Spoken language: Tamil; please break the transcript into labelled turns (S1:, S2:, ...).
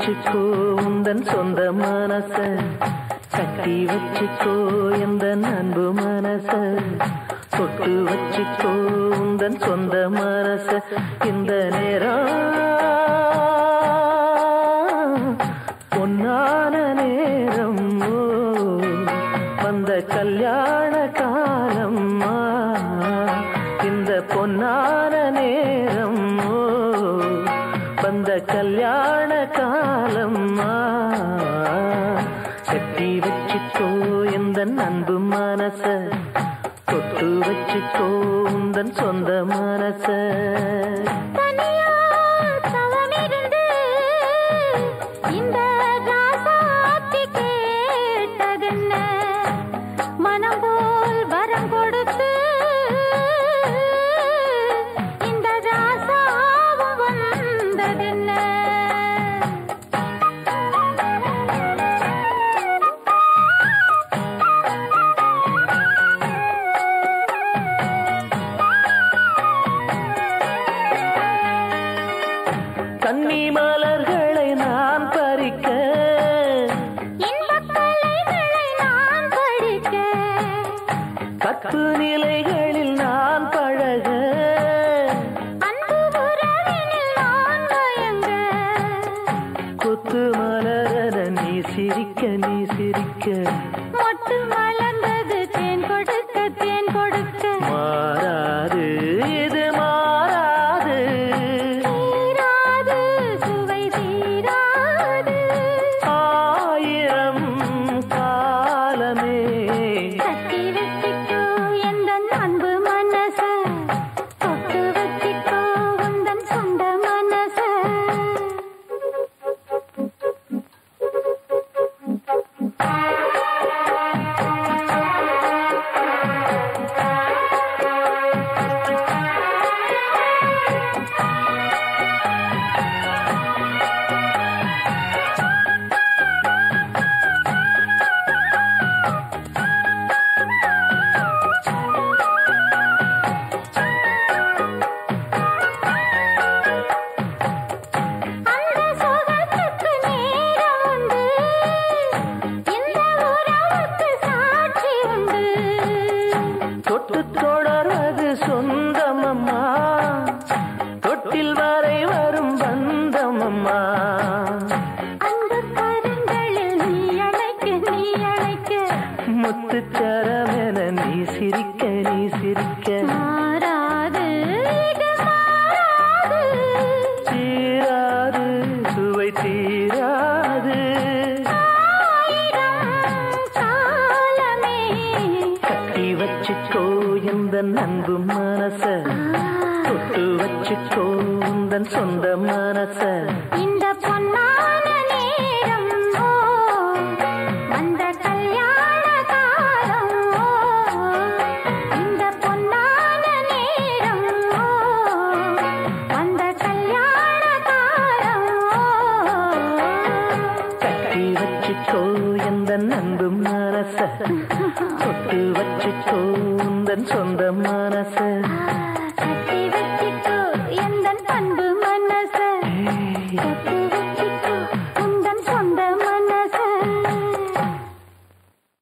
S1: வச்சுக்கோ உந்தன் சொந்த மனச கட்டி வச்சுக்கோ எந்த அன்பு மனச தொட்டு வச்சுக்கோ உந்தன் சொந்த மனச இந்த நேரம் பொன்னான நேரம் ஓ, வந்த கல்யாண காலம் ஆ, இந்த பொன்னான நேரம் ஓ, வந்த கல்யாண காலம் ஆ, கட்டி வச்சுக்கோ எந்த அன்பு மனச தொட்டு வச்சுக்கோ உந்தன் சொந்த மனச
S2: தனியா தவமிருந்து இந்த ராசாத்தி கேட்டதென்ன மனம் போல் வரம் கொடுத்து இந்த ராசாவும் வந்ததென்ன
S1: கன்னி மலர்களை நான் பறிக்க
S2: இன்பக் கலைகளை நான் படிக்க
S1: கற்பு நிலைகளில் நான் பழக
S2: அன்பு உறவினில் நான் மயங்க
S1: கொத்து மலர நீ சிரிக்க நீ சிரிக்க
S2: மொட்டு மலர்ந்தது தேன் கொடுக்க தேன் கொடுக்க
S1: மாறாது இது மாறாது
S2: தீராது சுவை தீராது
S1: ஆயிரம் காலமே
S2: கட்டி வச்சிக்கோ எந்த அன்பு மனச தொட்டு வச்சிக்கோ உந்தன் சொந்த மனச அந்த சுகத்துக்கு நேரம் உண்டு இந்த உறவுக்கு சாட்சி உண்டு
S1: தொட்டு தொடர்வது சொந்தமம்மா தொட்டில் வரை வரும் பந்தமம்மா
S2: அந்த கரங்களில் நீ அழைக்க நீ அழைக்க
S1: முத்துச்சரமென நீ சிரிக்க நீ சிரிக்க
S2: மாறாது இது மாறாது
S1: தீராது சுவை தீராது
S2: ஆயிரம் காலமே
S1: கட்டி வச்சுக்கோ எந்த அன்பு மனச தொட்டு வச்சுக்கோ உந்தன் சொந்த மனச
S2: இந்த பொன்னான நேரம் ஓ வந்த கல்யாண காலம் ஓ இந்த பொன்னான நேரம் ஓ வந்த கல்யாண காலம் ஓ
S1: கட்டி வச்சுக்கோ எந்த அன்பு மனச தொட்டு வச்சுக்கோ உந்தன் சொந்த மனச